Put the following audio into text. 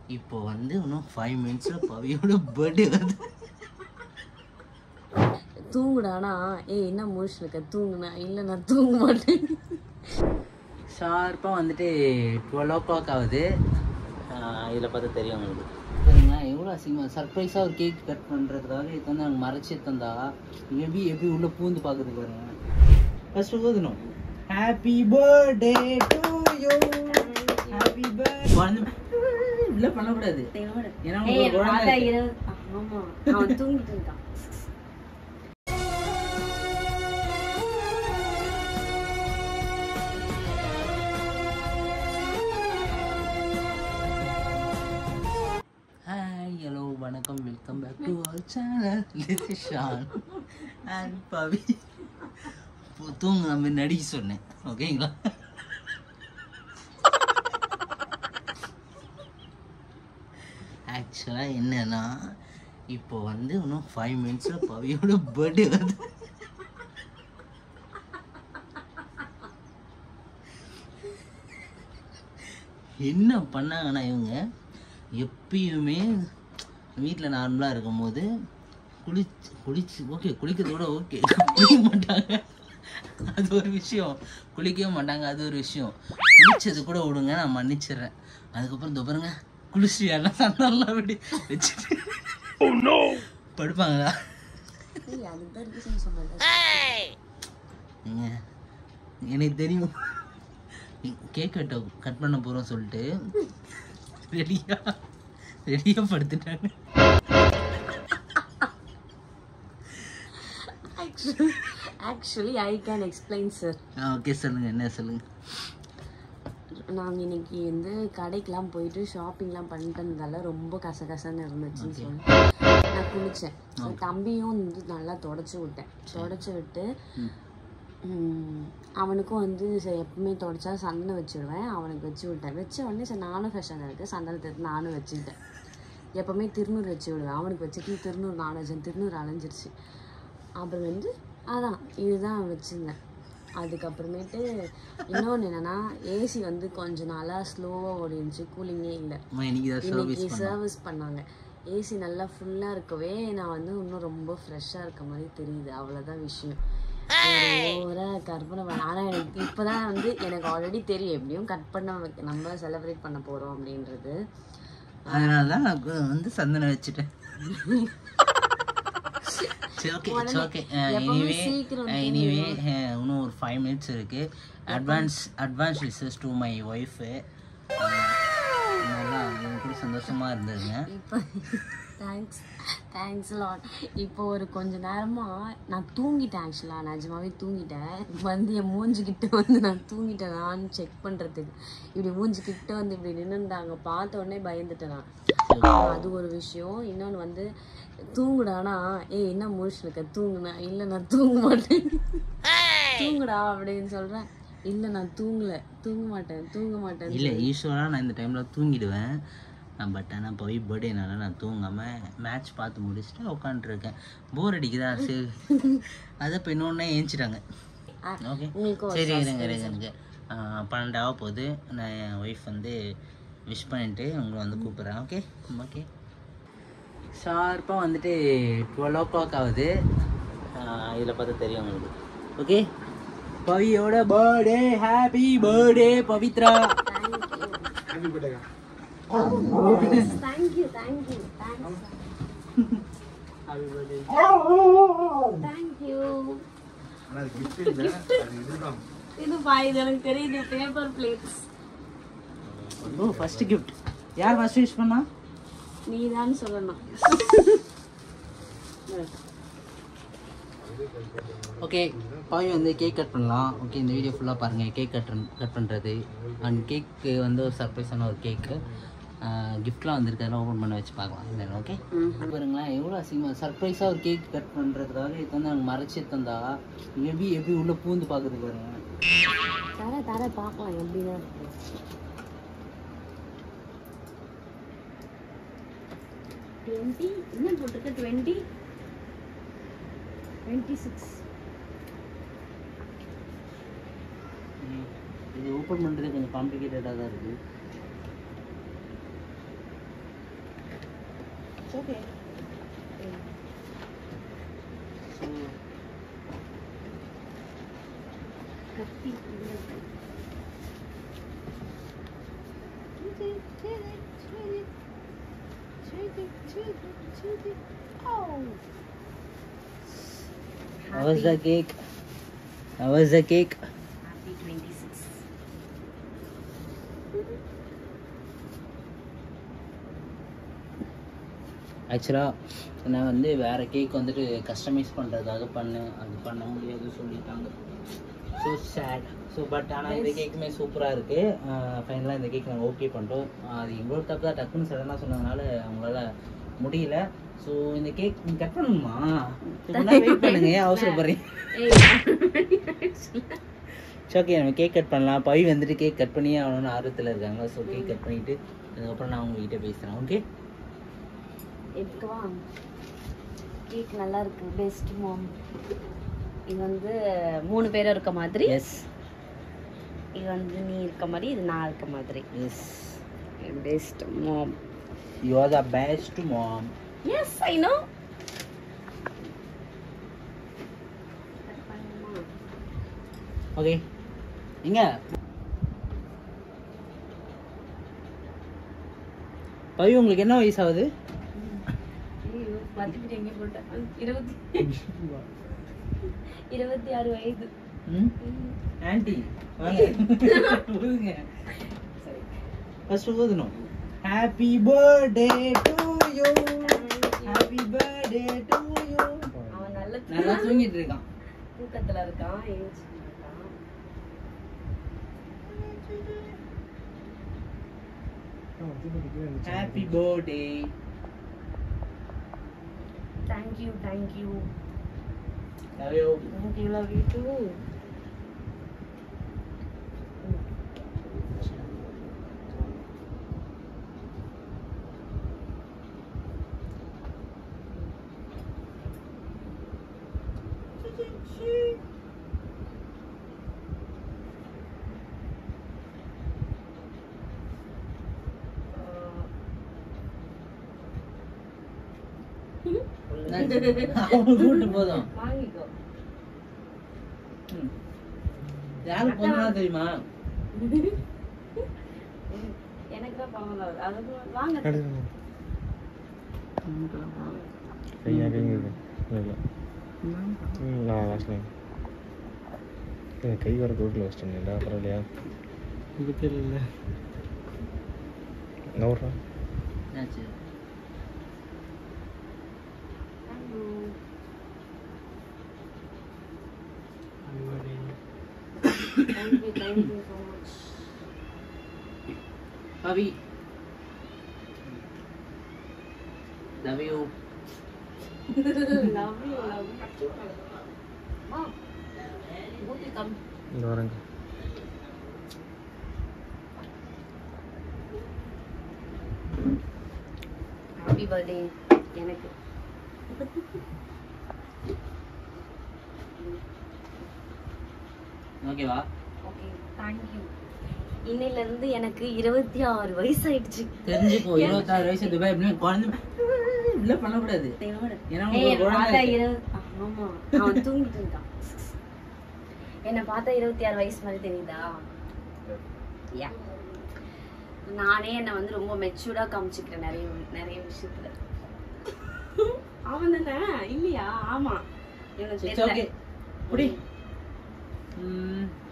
இப்போ வந்து இன்னும் ஃபைவ் மினிட்ஸில் பவியோட பர்த்டே வருது தூங்குடானா ஏய் என்ன முழிச்சு இருக்க தூங்குனா இல்லை நான் தூங்க மாட்டேன் ஷார்ப்பாக வந்துட்டு டுவெல் ஓ கிளாக் ஆகுது இதில் பார்த்தா தெரியும் உங்களுக்கு சரிங்க எவ்வளோ அசிங்கமாக சர்ப்ரைஸாக ஒரு கேக் கட் பண்ணுறதுக்காக இது வந்து நாங்கள் மறைச்சி தந்தா மேபி எப்படி உள்ளே பூந்து பார்க்குறது பாருங்க ஃபஸ்ட்டு ஊதணும் happy birthday to you happy birthday இல்லை பண்ணக்கூடாது ஏன்னா ஏய், உங்களுக்கு குழந்தை ராதா இருக்கு. இரு- ஆமா அவன் தூங்கிட்டு இருக்கான் ஹாய் ஹலோ வணக்கம் welcome back to our channel this is Shan and Pavi இப்போ தூங்க நம்ம நடிக்க சொன்னேன் ஓகேங்களா ஆக்சுவலாக என்னன்னா இப்போ வந்து இன்னும் ஃபைவ் மினிட்ஸில் பவியோட பர்த்டே வருது என்ன பண்ணாங்கன்னா இவங்க எப்பயுமே வீட்டில் நார்மலாக இருக்கும்போது குளிச்சு குளிச்சு ஓகே குளிக்கிறதோட ஓகே குளிக்க மாட்டாங்க அது ஒரு விஷயம் குளிக்கவே மாட்டாங்க அது ஒரு விஷயம் குளிச்சது கூட விடுங்க நான் மன்னிச்சிடுறேன் அதுக்கப்புறம் இந்த பாருங்க குளிச்சு எல்லாம் சண்டெல்லாம் அப்படி வச்சுட்டு படுப்பாங்களா ஏய் அதுதான் ரீசன் சொன்னேன் ஏங்க, எனக்கு தெரியும் கேக் கட்ட கட் பண்ண போகிறோம் சொல்லிட்டு ரெடியா ரெடியாக படுத்துட்டாங்க actually I can explain sir okay சொல்லுங்கள் என்ன சொல்லுங்கள் நாங்கள் இன்னைக்கு வந்து கடைக்கெலாம் போயிட்டு ஷாப்பிங்லாம் பண்ணிட்டு இருந்ததால ரொம்ப கசகசன்னு இருந்துச்சுன்னு சொல்லி நான் குளித்தேன் தம்பியும் வந்து நல்லா தொடச்சி விட்டேன் தொடச்சி விட்டு ம், அவனுக்கும் வந்து சரி எப்பவுமே தொடச்சா சந்தனம் வச்சுடுவேன் அவனுக்கு வச்சு விட்டேன் வச்ச உடனே சரி நானும் ஃப்ரெஷ்ஷாக இருக்குது சந்தனத்தை எடுத்து நானும் வச்சுக்கிட்டேன் எப்பவுமே திருநூறு வச்சு விடுவேன் அவனுக்கு வச்சுட்டு திருநூறு நானும் வச்சேன் திருநூறு அலைஞ்சிருச்சு அப்புறம் வந்து அதான் இதுதான் வச்சுருந்தேன் அதுக்கப்புறமேட்டு இன்னொன்று என்னன்னா ஏசி வந்து கொஞ்ச நாளாக ஸ்லோவாக ஓடிருந்துச்சு கூலிங்கே இல்லை அம்மா இன்னைக்கு தான் சர்வீஸ் இன்னைக்கு சர்வீஸ் பண்ணாங்க ஏசி நல்லா ஃபுல்லாக இருக்கவே நான் வந்து இன்னும் ரொம்ப ஃப்ரெஷ்ஷாக இருக்க மாதிரி தெரியுது அவ்வளோதான் விஷயம் ஓவராக கற்பனை பண்ண ஆனால் எனக்கு இப்போ தான் வந்து எனக்கு ஆல்ரெடி தெரியும் எப்படியும் கட் பண்ண வைக்க- நம்ம செலிப்ரேட் பண்ண போகிறோம் அப்படின்றது அதனால தான் நான் கு- வந்து சந்தனம் வச்சுட்டேன் சரி ஓகே இட்ஸ் ஓகே எனிவே சீக்கிரம் எனிவே இன்னும் ஒரு ஃபைவ் மினிட்ஸ் இருக்கு advance advance wishes to my wife நல்லா அவங்க கூட சந்தோஷமா இருந்ததுங்க இப்போ தேங்க்ஸ் தேங்க்ஸ் லாட் இப்போ ஒரு கொஞ்ச நேரமாக நான் தூங்கிட்டேன் ஆக்சுவலாக நிஜமாவே தூங்கிட்டேன் வந்து என் மூஞ்சிக்கிட்ட வந்து நான் தூங்கிட்டேன் நான் செக் பண்ணுறதுக்கு இப்படி மூஞ்சிக்கிட்ட வந்து இப்படி நின்றுந்தாங்க பார்த்த உடனே பயந்துட்டேன் நான் அது ஒரு விஷயம் இன்னொன்று வந்து தூங்குடானா ஏய் என்ன முழிச்சு இருக்க தூங்குனா இல்லை நான் தூங்க மாட்டேன் தூங்குடா அப்படின்னு சொல்கிறேன் இல்லை நான் தூங்கலை தூங்க மாட்டேன் தூங்க மாட்டேன் இல்லை யூஸ்வலாக நான் இந்த டைமில் தூங்கிடுவேன் பட் ஆனால் போய் பர்த்டேனால நான் தூங்காமல் மேட்ச் பார்த்து முடிச்சுட்டு உட்காந்துருக்கேன் போர் அடிக்குதா சரி அதை இப்போ இன்னொன்னே ஏஞ்சிட்டாங்க ஓகே உங்களுக்கு ஒரு சரி இருங்க இருங்க இருங்க ஆ, பன்னெண்டாக போகுது நான் என் ஒய்ஃப் வந்து விஷ் பண்ணிட்டு உங்களை வந்து கூப்பிட்றேன் ஓகே ஓகே ஷார்ப்பாக வந்துட்டு டுவெல் ஓ கிளாக் ஆகுது இதில் பார்த்தா தெரியும் உங்களுக்கு ஓகே பவியோட birthday happy birthday Pavithra thank you thank you thanks happy birthday thank you இது பாய் இது எனக்கு தெரியுது பேப்பர் பிளேட்ஸ் ஓ ஃபர்ஸ்ட் கிஃப்ட் யார் ஃபர்ஸ்ட் விஷ் பண்ணா நீ தான் சொல்லணும் ஓகே பாய் வந்து கேக் கட் பண்ணலாம் ஓகே இந்த வீடியோ ஃபுல்லாக பாருங்கள் கேக் கட் கட் பண்ணுறது அண்ட் கேக்கு வந்து ஒரு சர்ப்ரைஸான ஒரு கேக்கு கிஃப்ட்லாம் வந்திருக்கு அதெல்லாம் ஓப்பன் பண்ண வச்சு பார்க்கலாம் இல்லை ஓகே பாருங்களேன் எவ்வளோ அசிங்கமாக சர்ப்ரைஸாக ஒரு கேக் கட் பண்ணுறதுக்காக இது வந்து நாங்கள் மறைச்சி தந்தா மேபி எப்படி உள்ளே பூந்து பார்க்குறது பாருங்க தர தர பார்க்கலாம் எப்படிதான் இருக்கு டுவெண்ட்டி என்ன போட்டிருக்க டுவெண்ட்டி டுவெண்ட்டி சிக்ஸ் இது ஓப்பன் பண்ணுறது கொஞ்சம் காம்ப்ளிகேட்டடாக தான் இருக்குது ஓகே கத்தி உள்ள இருக்கு. How was the cake? How was the cake? Happy 26. ஆக்சுவலாக நான் வந்து வேறு கேக் வந்துட்டு கஸ்டமைஸ் பண்ணுறதுக்காக பண்ணேன் அது பண்ண முடியாது சொல்லிட்டாங்க ஸோ சேட் ஸோ பட் ஆனால் இந்த கேக்குமே சூப்பராக இருக்குது ஃபைனலாக இந்த கேக் நாங்கள் ஓகே பண்ணிட்டோம் அது எங்களோட தப்பு தான் டக்குன்னு சடனாக சொன்னதுனால அவங்களால முடியல ஸோ இந்த கேக் நீங்கள் கட் பண்ணணுமா வெயிட் பண்ணுங்க ஏன் அவசரப்படுறீங்க ஓகே நம்ம கேக் கட் பண்ணலாம் பவி வந்துட்டு கேக் கட் பண்ணியே ஆகணும்னு ஆர்வத்தில் இருக்காங்க ஸோ கேக் கட் பண்ணிவிட்டு அதுக்கப்புறம் நான் உங்ககிட்ட பேசுகிறேன் ஓகே எடுக்கவா கேக் நல்லா இருக்கு பெஸ்ட் மாம் இது வந்து மூணு பேரும் இருக்க மாதிரி எஸ் இது வந்து நீ இருக்க மாதிரி இது நான் இருக்க மாதிரி yes best mom you are the best mom yes I know okay எங்க பவி உங்களுக்கு என்ன வயசு ஆகுது பார்த்துக்கிட்டு எங்கே போட்டேன் இருபத்தி இருபத்தி ஆறு வயது ம் ஆன்ட்டி வாங்க ஊதுங்க ஃபர்ஸ்ட் ஊதணும் happy birthday to you happy birthday to you அவன் நல்ல நல்லா தூங்கிட்டு இருக்கான் தூக்கத்துல இருக்கான் எழுந்துட்டு இருக்கான் happy birthday thank you thank you love you thank you love you too அவங்க கூட்டு போதும் வாங்கிக்கோ ம். யாருக்கு பொண்ணா தெரியுமா எனக்கு தான் பாவம் வருது அது வாங்க கையா கைங்க இல்லை நான் லாஸ்ட் கை வர கோட்டில் வச்சிட்டேன் இல்லை அப்புறம் இல்லையா இது தெரியல நவுறா என்னாச்சு thank you thank you so much Pavi love you love you love you மா ஊத்தி கம் இந்த வரேங்க ஹாப்பி பர்த்டே எனக்கு ஓகேவா ஓகே தேங்க்யூ இன்னையில இருந்து எனக்கு இருபத்தி ஆறு வயசு ஆயிடுச்சு தெரிஞ்சுக்கோ இருபத்தாறு வயசு துபாய் எப்படின்னு குழந்தை இப்படிலாம் பண்ணக்கூடாது ஏன்னா ஏய், உங்களுக்கு என்னை குழந்தை பார்த்தா இருக்கு. இருபது ஆமா அவன் தூங்கிட்டு இருக்கான் என்னை பார்த்தா இருபத்தி ஆறு வயசு மாதிரி தெரியுதா யா நானே என்னை வந்து ரொம்ப மெச்சூர்டா காமிச்சுக்கிறேன் நிறைய நிறைய விஷயத்துல அவன் தானே இல்லையா ஆமா எனக்கு It's தெரியல okay. புடி ம்